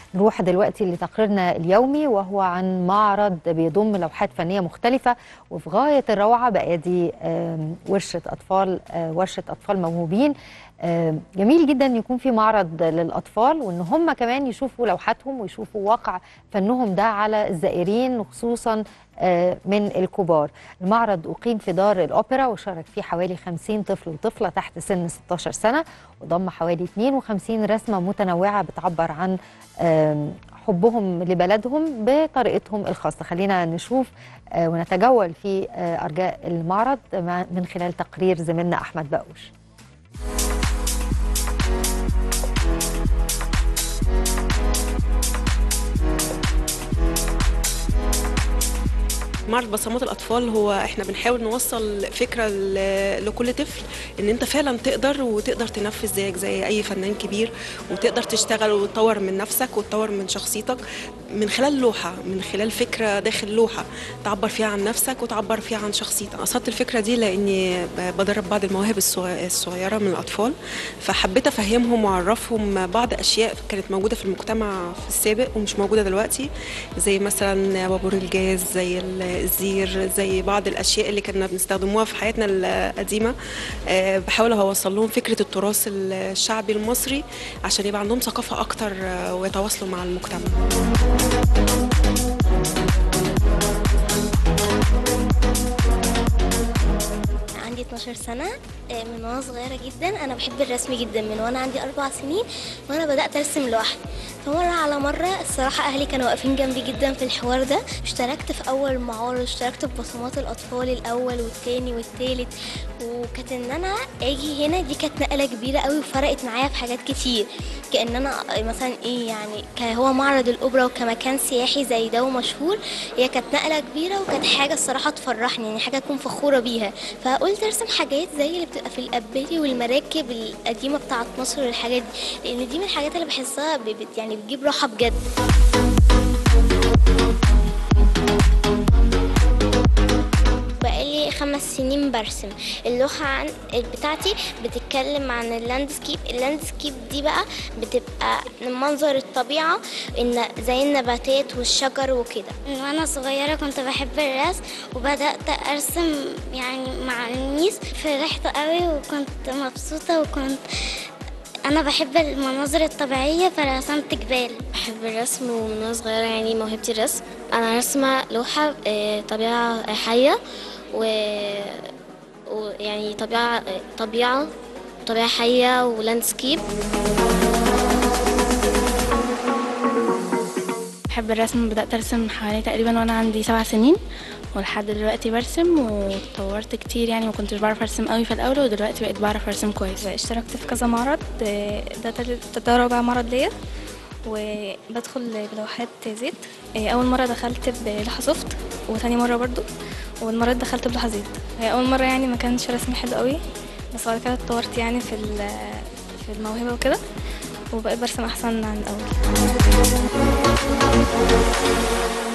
نروح دلوقتي لتقريرنا اليومي وهو عن معرض بيضم لوحات فنية مختلفة وفي غاية الروعة بأيدي آم، ورشة أطفال آه، ورشة أطفال موهوبين آم، جميل جدا يكون في معرض للأطفال وإن هم كمان يشوفوا لوحاتهم ويشوفوا واقع فنهم ده على الزائرين وخصوصا آه، من الكبار المعرض أقيم في دار الأوبرا وشارك فيه حوالي 50 طفل وطفلة تحت سن 16 سنة وضم حوالي 52 رسمة متنوعة بتعبر عن آم، حبهم لبلدهم بطريقتهم الخاصة خلينا نشوف آه، ونتجول في آه، أرجاء المعرض مع- من خلال تقرير زميلنا أحمد بقوش معرض بصمات الاطفال هو احنا بنحاول نوصل فكره ل- لكل طفل ان انت فعلا تقدر وتقدر تنفذ زيك زي اي فنان كبير وتقدر تشتغل وتطور من نفسك وتطور من شخصيتك من خلال لوحه من خلال فكره داخل لوحه تعبر فيها عن نفسك وتعبر فيها عن شخصيتك قصدت الفكره دي لاني ب- بدرب بعض المواهب الصغ- الصغيره من الاطفال فحبيت افهمهم واعرفهم بعض اشياء كانت موجوده في المجتمع في السابق ومش موجوده دلوقتي زي مثلا بابور الجاز زي ال- الزير زي بعض الاشياء اللي كنا بنستخدموها في حياتنا القديمه آه، بحاول اوصل لهم فكره التراث الشعبي المصري عشان يبقى عندهم ثقافه اكتر آه، ويتواصلوا مع المجتمع عندي 12 سنة آه، من وانا صغيرة جدا أنا بحب الرسم جدا من وانا عندي أربع سنين وأنا بدأت أرسم لوحدي فمرة على مرة الصراحة أهلي كانوا واقفين جنبي جدا في الحوار ده اشتركت في أول معارض اشتركت في بصمات الأطفال الأول والتاني والتالت وكانت إن أنا أجي هنا دي كانت نقلة كبيرة قوي وفرقت معايا في حاجات كتير كأن أنا مثلا إيه يعني كهو معرض الأوبرا وكمكان سياحي زي ده ومشهور هي كانت نقلة كبيرة وكانت حاجة الصراحة تفرحني يعني حاجة أكون فخورة بيها فقلت أرسم حاجات زي اللي بتبقى في الأباري والمراكب القديمة بتاعت مصر والحاجات دي لأن دي من الحاجات اللي بحسها ب- بت يعني بتجيب راحة بجد بقالي خمس سنين برسم اللوحة عن بتاعتي بتتكلم عن اللاندسكيب اللاندسكيب دي بقى بتبقى منظر الطبيعة إن زي النباتات والشجر وكده من وانا صغيرة كنت بحب الرسم وبدأت ارسم يعني مع الميس فرحت قوي وكنت مبسوطة وكنت انا بحب المناظر الطبيعية فرسمت جبال بحب الرسم ومن وانا صغيرة يعني موهبتي الرسم أنا رسمة لوحة آه، طبيعة حية و ويعني طبيعة طبيعة طبيعة حية ولاندسكيب بحب الرسم بدأت أرسم حوالي تقريبا وأنا عندي سبع سنين ولحد دلوقتي برسم وطورت كتير يعني ما كنتش بعرف أرسم قوي في الأول ودلوقتي بقيت بعرف أرسم كويس اشتركت في كذا معرض آه، ده تالت- ده رابع معرض ليا وبدخل بلوحات زيت آه، أول مرة دخلت بلوحة سوفت وتاني مرة برضو والمرة دي دخلت بلوحة زيت هي أول مرة يعني ما كانش رسمي حلو قوي بس بعد كده اتطورت يعني في ال- في الموهبة وكده وبقيت برسم أحسن عن الأول